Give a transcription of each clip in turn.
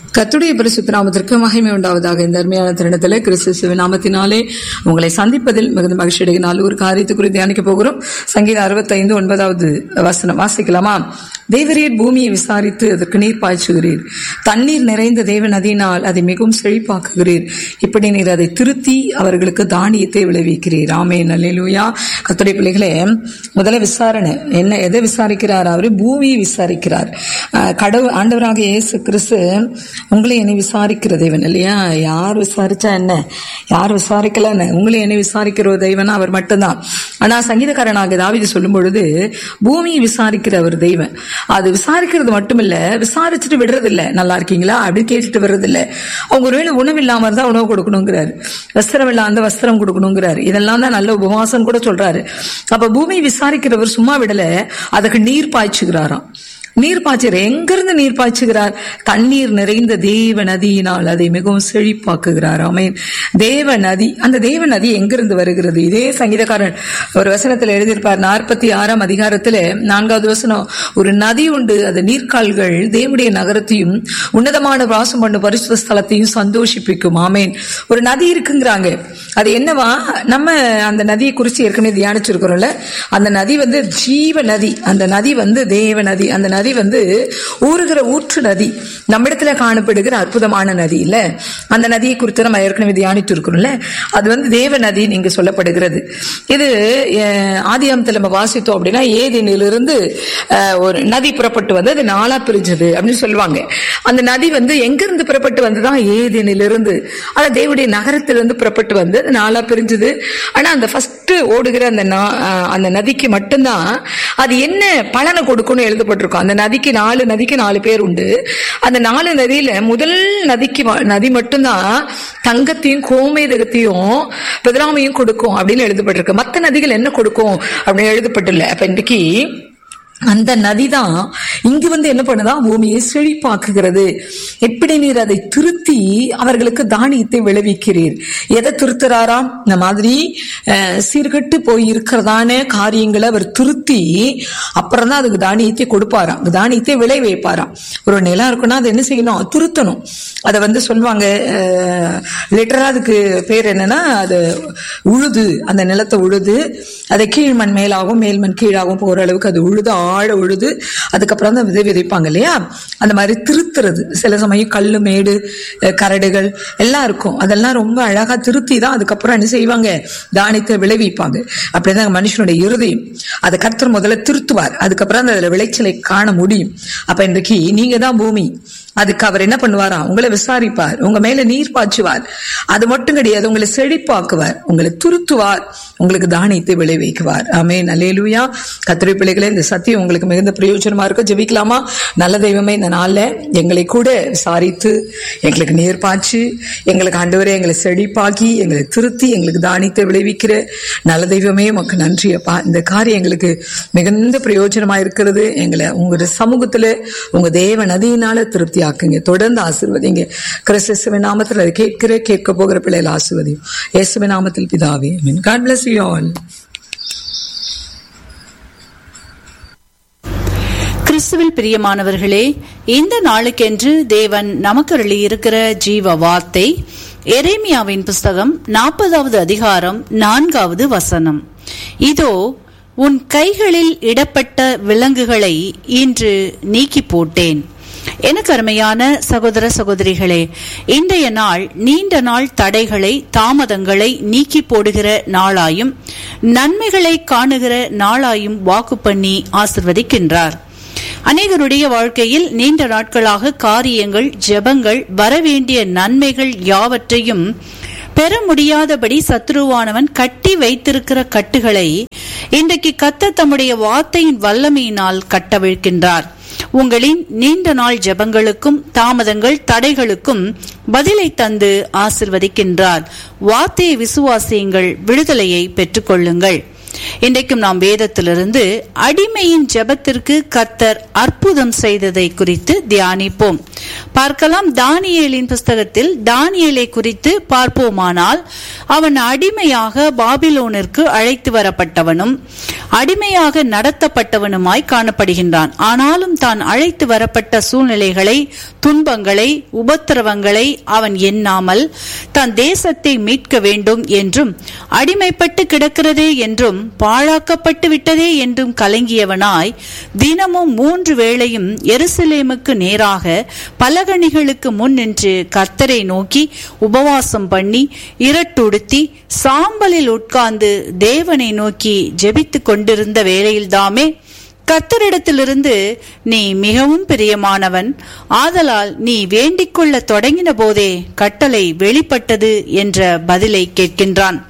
கத்துடைய பரிசுத்த நாமத்திற்கு மகிமை உண்டாவதாக இந்த அருமையான தருணத்தில் கிறிஸ்து நாமத்தினாலே உங்களை சந்திப்பதில் மிகுந்த மகிழ்ச்சி அடைகினால் ஒரு காரியத்தை குறித்து தியானிக்க போகிறோம் சங்கீதம் அறுபத்தைந்து ஒன்பதாவது வசனம் வாசிக்கலாமா தேவரீர் பூமியை விசாரித்து அதற்கு நீர் பாய்ச்சுகிறீர் தண்ணீர் நிறைந்த தேவ நதியினால் அதை மிகவும் செழிப்பாக்குகிறீர் இப்படி நீர் அதை திருத்தி அவர்களுக்கு தானியத்தை விளைவிக்கிறீர் ஆமே நல்லூயா கத்துடைய பிள்ளைகளே முதல்ல விசாரணை என்ன எதை விசாரிக்கிறார் அவரு பூமியை விசாரிக்கிறார் அஹ் கடவுள் ஆண்டவராக இயேசு கிறிஸ்து உங்களை என்னை விசாரிக்கிற தெய்வன் இல்லையா யார் விசாரிச்சா என்ன யார் விசாரிக்கல என்ன உங்களை என்னை விசாரிக்கிற ஒரு தெய்வனா அவர் மட்டும்தான் ஆனா சங்கீதக்காரனாக தாவிது சொல்லும் பொழுது பூமியை விசாரிக்கிற ஒரு தெய்வன் அது விசாரிக்கிறது மட்டும் இல்ல விசாரிச்சுட்டு விடுறது இல்ல நல்லா இருக்கீங்களா அப்படி கேட்டுட்டு வர்றது இல்ல அவங்க ஒருவேளை உணவு இல்லாம இருந்தா உணவு கொடுக்கணுங்கிறாரு வஸ்திரம் இல்லாம வஸ்திரம் கொடுக்கணுங்கிறாரு இதெல்லாம் தான் நல்ல உபவாசம் கூட சொல்றாரு அப்ப பூமியை விசாரிக்கிறவர் சும்மா விடல அதுக்கு நீர் பாய்ச்சுகிறாராம் நீர் பாய்ச்சுற எங்கிருந்து நீர் பாய்ச்சுகிறார் தண்ணீர் நிறைந்த தேவ நதியினால் அதை மிகவும் செழிப்பாக்குகிறார் அமேன் தேவ நதி அந்த தேவ நதி எங்கிருந்து வருகிறது இதே சங்கீதக்காரன் ஒரு வசனத்தில் எழுதியிருப்பார் நாற்பத்தி ஆறாம் அதிகாரத்துல நான்காவது வசனம் ஒரு நதி உண்டு அது நீர்க்கால்கள் தேவனுடைய நகரத்தையும் உன்னதமான வாசம் பண்ணு பரிசுத்த ஸ்தலத்தையும் சந்தோஷிப்பிக்கும் ஆமேன் ஒரு நதி இருக்குங்கிறாங்க அது என்னவா நம்ம அந்த நதியை குறித்து ஏற்கனவே தியானிச்சிருக்கிறோம்ல அந்த நதி வந்து ஜீவ நதி அந்த நதி வந்து தேவ நதி அந்த நதி வந்து ஊறுகிற ஊற்று நதி நம்மிடத்துல காணப்படுகிற அற்புதமான நதி இல்ல அந்த நதியை குறித்து நம்ம ஏற்கனவே தியானித்து இருக்கிறோம்ல அது வந்து தேவ நதி நீங்க சொல்லப்படுகிறது இது ஆதியாமத்தில் நம்ம வாசித்தோம் அப்படின்னா ஏதேனிலிருந்து ஒரு நதி புறப்பட்டு வந்து அது நாளா பிரிஞ்சது அப்படின்னு சொல்லுவாங்க அந்த நதி வந்து எங்கிருந்து புறப்பட்டு வந்ததுதான் ஏதேனிலிருந்து ஆனா தேவடைய நகரத்திலிருந்து புறப்பட்டு வந்து அது நாளா பிரிஞ்சது ஆனா அந்த ஃபர்ஸ்ட் ஓடுகிற அந்த அந்த நதிக்கு மட்டும்தான் அது என்ன பலனை கொடுக்கும்னு எழுதப்பட்டிருக்கும் அந்த நதிக்கு நாலு நதிக்கு நாலு பேர் உண்டு அந்த நாலு நதியில முதல் நதிக்கு நதி மட்டும்தான் தங்கத்தையும் கோமேதகத்தையும் பிதராமையும் கொடுக்கும் அப்படின்னு எழுதப்பட்டிருக்கு மற்ற நதிகள் என்ன கொடுக்கும் அப்படின்னு எழுதப்பட்டுள்ள அப்ப இன்னைக்கு அந்த நதிதான் இங்கு வந்து என்ன பண்ணுதான் பூமியை செழிப்பாக்குகிறது எப்படி நீர் அதை திருத்தி அவர்களுக்கு தானியத்தை விளைவிக்கிறீர் எதை திருத்துறாராம் இந்த மாதிரி சீர்கட்டு போய் இருக்கிறதான காரியங்களை அவர் திருத்தி அப்புறம் தான் அதுக்கு தானியத்தை கொடுப்பாராம் தானியத்தை விளை வைப்பாராம் ஒரு நிலம் இருக்குன்னா அது என்ன செய்யணும் திருத்தணும் அதை வந்து சொல்லுவாங்க லிட்டரா அதுக்கு பேர் என்னன்னா அது உழுது அந்த நிலத்தை உழுது அதை கீழ்மண் மேலாகவும் மேல்மண் கீழாகவும் போகிற அளவுக்கு அது உழுது ஆழ உழுது அதுக்கப்புறம் தான் விதை விதைப்பாங்க இல்லையா அந்த மாதிரி திருத்துறது சில சமயம் கல் மேடு கரடுகள் எல்லாம் இருக்கும் அதெல்லாம் ரொம்ப அழகா திருத்தி தான் அதுக்கப்புறம் என்ன செய்வாங்க தானியத்தை விளைவிப்பாங்க அப்படிதான் மனுஷனுடைய இருதயம் அதை கர்த்தர் முதல்ல திருத்துவார் அதுக்கப்புறம் அதுல விளைச்சலை காண முடியும் அப்ப இன்றைக்கு நீங்க தான் பூமி அதுக்கு அவர் என்ன பண்ணுவாரா உங்களை விசாரிப்பார் உங்க மேல நீர் பாய்ச்சுவார் அது மட்டும் கிடையாது உங்களை செழிப்பாக்குவார் உங்களை துருத்துவார் உங்களுக்கு தானியத்தை விளைவிக்குவார் ஆமே நல்லேலுயா கத்திரை பிள்ளைகளே இந்த சத்தியம் உங்களுக்கு மிகுந்த பிரயோஜனமா இருக்கும் ஜெபிக்கலாமா நல்ல தெய்வமே இந்த நாள்ல எங்களை கூட விசாரித்து எங்களுக்கு நீர் பாய்ச்சி எங்களுக்கு ஆண்டவரே எங்களை செழிப்பாக்கி எங்களை திருத்தி எங்களுக்கு தானியத்தை விளைவிக்கிற நல்ல தெய்வமே உமக்கு நன்றி அப்பா இந்த காரியம் எங்களுக்கு மிகுந்த பிரயோஜனமா இருக்கிறது எங்களை உங்களுடைய சமூகத்துல உங்க தேவ நதியினால திருப்தி ஆக்குங்க தொடர்ந்து ஆசிர்வதிங்க கிறிஸ்துவின் நாமத்தில் அதை கேட்கிற கேட்க போகிற பிள்ளைகள் ஆசிர்வதியும் இயேசுவின் நாமத்தில் பிதாவே மீன் காட் பிளஸ் யூ ஆல் கிறிஸ்துவில் பிரியமானவர்களே இந்த நாளுக்கென்று தேவன் நமக்கு இருக்கிற ஜீவ வார்த்தை எரேமியாவின் புஸ்தகம் நாற்பதாவது அதிகாரம் நான்காவது வசனம் இதோ உன் கைகளில் இடப்பட்ட விலங்குகளை இன்று நீக்கி போட்டேன் எனக்கு அருமையான சகோதர சகோதரிகளே இன்றைய நாள் நீண்ட நாள் தடைகளை தாமதங்களை நீக்கி போடுகிற நாளாயும் நன்மைகளை காணுகிற நாளாயும் வாக்கு பண்ணி ஆசிர்வதிக்கின்றார் அநேகருடைய வாழ்க்கையில் நீண்ட நாட்களாக காரியங்கள் ஜெபங்கள் வரவேண்டிய நன்மைகள் யாவற்றையும் பெற முடியாதபடி சத்ருவானவன் கட்டி வைத்திருக்கிற கட்டுகளை இன்றைக்கு கத்த தம்முடைய வார்த்தையின் வல்லமையினால் கட்டவிழ்க்கின்றார் உங்களின் நீண்ட நாள் ஜெபங்களுக்கும் தாமதங்கள் தடைகளுக்கும் பதிலை தந்து ஆசிர்வதிக்கின்றார் வார்த்தையை விசுவாசியுங்கள் விடுதலையை பெற்றுக்கொள்ளுங்கள் இன்றைக்கும் நாம் வேதத்திலிருந்து அடிமையின் ஜெபத்திற்கு கத்தர் அற்புதம் செய்ததை குறித்து தியானிப்போம் பார்க்கலாம் தானியேலின் புஸ்தகத்தில் தானியேலை குறித்து பார்ப்போமானால் அவன் அடிமையாக பாபிலோனிற்கு அழைத்து வரப்பட்டவனும் அடிமையாக நடத்தப்பட்டவனுமாய் காணப்படுகின்றான் ஆனாலும் தான் அழைத்து வரப்பட்ட சூழ்நிலைகளை துன்பங்களை உபத்திரவங்களை அவன் எண்ணாமல் தன் தேசத்தை மீட்க வேண்டும் என்றும் அடிமைப்பட்டு கிடக்கிறதே என்றும் பாழாக்கப்பட்டு விட்டதே என்றும் கலங்கியவனாய் தினமும் மூன்று வேளையும் எருசலேமுக்கு நேராக பலகணிகளுக்கு முன் நின்று கர்த்தரை நோக்கி உபவாசம் பண்ணி இரட்டுடுத்தி சாம்பலில் உட்கார்ந்து தேவனை நோக்கி ஜெபித்துக் கொண்டிருந்த வேளையில்தாமே கர்த்தரிடத்திலிருந்து நீ மிகவும் பிரியமானவன் ஆதலால் நீ வேண்டிக் கொள்ள தொடங்கின போதே கட்டளை வெளிப்பட்டது என்ற பதிலை கேட்கின்றான்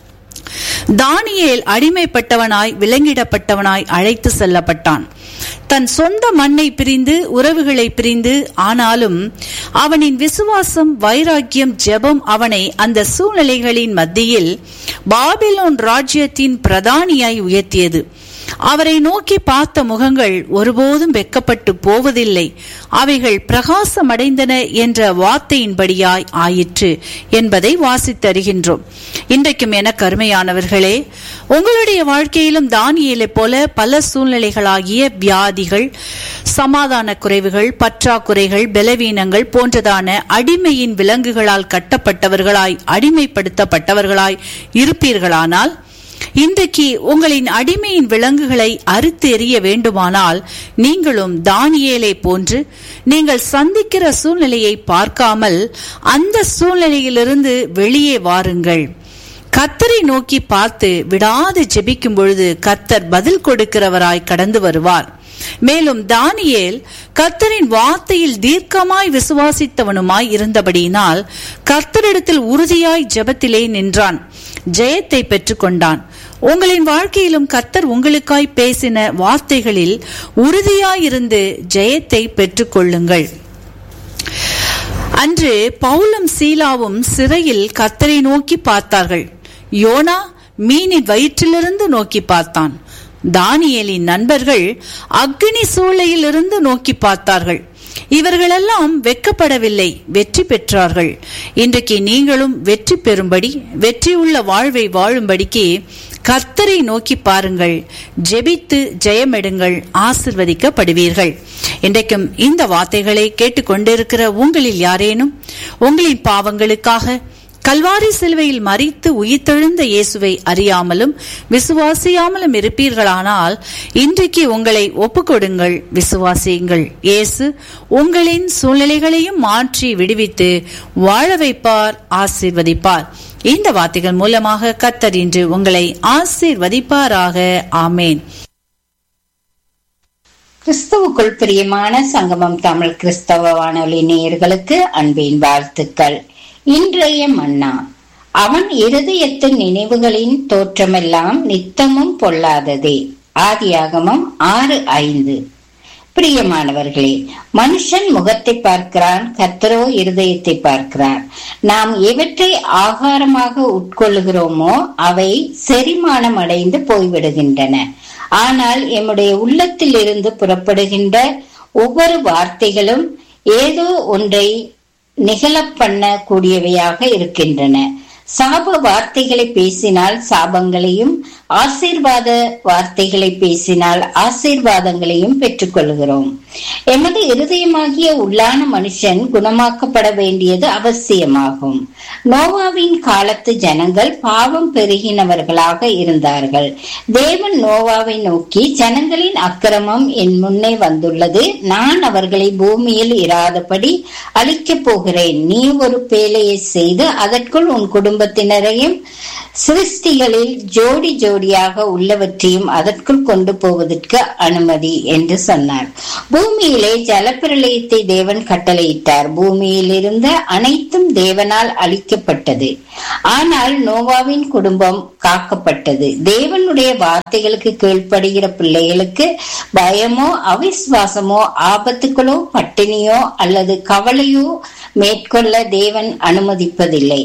தானியேல் அடிமைப்பட்டவனாய் விலங்கிடப்பட்டவனாய் அழைத்து செல்லப்பட்டான் தன் சொந்த மண்ணை பிரிந்து உறவுகளை பிரிந்து ஆனாலும் அவனின் விசுவாசம் வைராக்கியம் ஜெபம் அவனை அந்த சூழ்நிலைகளின் மத்தியில் பாபிலோன் ராஜ்யத்தின் பிரதானியாய் உயர்த்தியது அவரை நோக்கி பார்த்த முகங்கள் ஒருபோதும் வெக்கப்பட்டு போவதில்லை அவைகள் பிரகாசமடைந்தன என்ற வார்த்தையின்படியாய் ஆயிற்று என்பதை வாசித்தருகின்றோம் இன்றைக்கும் என கருமையானவர்களே உங்களுடைய வாழ்க்கையிலும் தானியலை போல பல சூழ்நிலைகளாகிய வியாதிகள் சமாதான குறைவுகள் பற்றாக்குறைகள் பலவீனங்கள் போன்றதான அடிமையின் விலங்குகளால் கட்டப்பட்டவர்களாய் அடிமைப்படுத்தப்பட்டவர்களாய் இருப்பீர்களானால் இன்றைக்கு உங்களின் அடிமையின் விலங்குகளை அறுத்து எறிய வேண்டுமானால் நீங்களும் தானியேலை போன்று நீங்கள் சந்திக்கிற சூழ்நிலையை பார்க்காமல் அந்த சூழ்நிலையிலிருந்து வெளியே வாருங்கள் கத்தரை நோக்கி பார்த்து விடாது ஜெபிக்கும் பொழுது கத்தர் பதில் கொடுக்கிறவராய் கடந்து வருவார் மேலும் தானியேல் கர்த்தரின் வார்த்தையில் தீர்க்கமாய் விசுவாசித்தவனுமாய் இருந்தபடியினால் கர்த்தரிடத்தில் உறுதியாய் ஜெபத்திலே நின்றான் ஜெயத்தை பெற்றுக்கொண்டான் உங்களின் வாழ்க்கையிலும் கர்த்தர் உங்களுக்காய் பேசின வார்த்தைகளில் உறுதியாயிருந்து ஜெயத்தை பெற்றுக்கொள்ளுங்கள் அன்று பவுலும் சீலாவும் சிறையில் கர்த்தரை நோக்கி பார்த்தார்கள் யோனா மீனின் வயிற்றிலிருந்து நோக்கி பார்த்தான் தானியேலின் நண்பர்கள் அக்னி சூளையிலிருந்து நோக்கி பார்த்தார்கள் இவர்களெல்லாம் வெக்கப்படவில்லை வெற்றி பெற்றார்கள் இன்றைக்கு நீங்களும் வெற்றி பெறும்படி வெற்றியுள்ள வாழ்வை வாழும்படிக்கு கர்த்தரை நோக்கி பாருங்கள் ஜெபித்து ஜெயமெடுங்கள் ஆசிர்வதிக்கப்படுவீர்கள் இன்றைக்கும் இந்த வார்த்தைகளை கேட்டுக்கொண்டிருக்கிற உங்களில் யாரேனும் உங்களின் பாவங்களுக்காக கல்வாரி சிலுவையில் மறித்து உயிர்த்தெழுந்த இயேசுவை அறியாமலும் விசுவாசியாமலும் இருப்பீர்களானால் இன்றைக்கு உங்களை ஒப்புக்கொடுங்கள் விசுவாசியுங்கள் இயேசு உங்களின் சூழ்நிலைகளையும் மாற்றி விடுவித்து வாழ வைப்பார் ஆசீர்வதிப்பார் இந்த வார்த்தைகள் மூலமாக கத்தர் இன்று உங்களை ஆசீர்வதிப்பாராக ஆமேன் கிறிஸ்துவுக்குள் பிரியமான சங்கமம் தமிழ் கிறிஸ்தவ வானொலி நேயர்களுக்கு அன்பின் வாழ்த்துக்கள் இன்றைய மன்னா அவன் இருதயத்தின் நினைவுகளின் தோற்றமெல்லாம் நித்தமும் பொல்லாததே ஆதியாகமம் ஆறு ஐந்து பிரியமானவர்களே மனுஷன் முகத்தை பார்க்கிறான் கத்தரோ இருதயத்தை பார்க்கிறார் நாம் எவற்றை ஆகாரமாக உட்கொள்ளுகிறோமோ அவை செரிமானம் அடைந்து போய்விடுகின்றன ஆனால் எம்முடைய உள்ளத்தில் இருந்து புறப்படுகின்ற ஒவ்வொரு வார்த்தைகளும் ஏதோ ஒன்றை நிகழ பண்ண கூடியவையாக இருக்கின்றன சாப வார்த்தைகளை பேசினால் சாபங்களையும் ஆசீர்வாத வார்த்தைகளை பேசினால் ஆசீர்வாதங்களையும் பெற்றுக்கொள்கிறோம் எமது இருதயமாகிய உள்ளான மனுஷன் குணமாக்கப்பட வேண்டியது அவசியமாகும் நோவாவின் காலத்து ஜனங்கள் பாவம் பெருகினவர்களாக இருந்தார்கள் தேவன் நோவாவை நோக்கி ஜனங்களின் அக்கிரமம் என் முன்னே வந்துள்ளது நான் அவர்களை பூமியில் இராதபடி அழிக்கப் போகிறேன் நீ ஒரு பேலையை செய்து அதற்குள் உன் குடும்பத்தினரையும் சிருஷ்டிகளில் ஜோடி ஜோடியாக உள்ளவற்றையும் அதற்குள் கொண்டு போவதற்கு அனுமதி என்று சொன்னார் பூமியிலே ஜலப்பிரளயத்தை தேவன் கட்டளையிட்டார் பூமியில் இருந்த அனைத்தும் தேவனால் அழிக்கப்பட்டது ஆனால் நோவாவின் குடும்பம் காக்கப்பட்டது தேவனுடைய வார்த்தைகளுக்கு கீழ்ப்படுகிற பிள்ளைகளுக்கு பயமோ அவிஸ்வாசமோ ஆபத்துக்களோ பட்டினியோ அல்லது கவலையோ மேற்கொள்ள தேவன் அனுமதிப்பதில்லை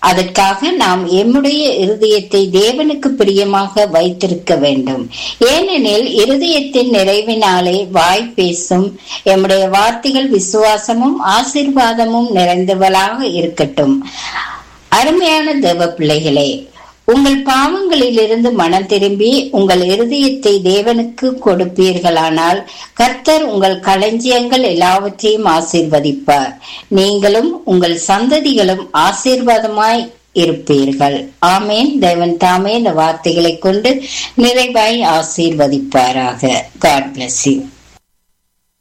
அதற்காக நாம் எம்முடைய இருதயத்தை தேவனுக்கு பிரியமாக வைத்திருக்க வேண்டும் ஏனெனில் இருதயத்தின் நிறைவினாலே வாய் பேசும் எம்முடைய வார்த்தைகள் விசுவாசமும் ஆசீர்வாதமும் நிறைந்தவளாக இருக்கட்டும் அருமையான தேவ பிள்ளைகளே உங்கள் பாவங்களிலிருந்து மனம் திரும்பி உங்கள் இருதயத்தை தேவனுக்கு கொடுப்பீர்களானால் கர்த்தர் உங்கள் களஞ்சியங்கள் எல்லாவற்றையும் ஆசீர்வதிப்பார் நீங்களும் உங்கள் சந்ததிகளும் ஆசீர்வாதமாய் இருப்பீர்கள் ஆமேன் தேவன் தாமே இந்த வார்த்தைகளை கொண்டு நிறைவாய் ஆசீர்வதிப்பாராக காட் பிளஸ் யூ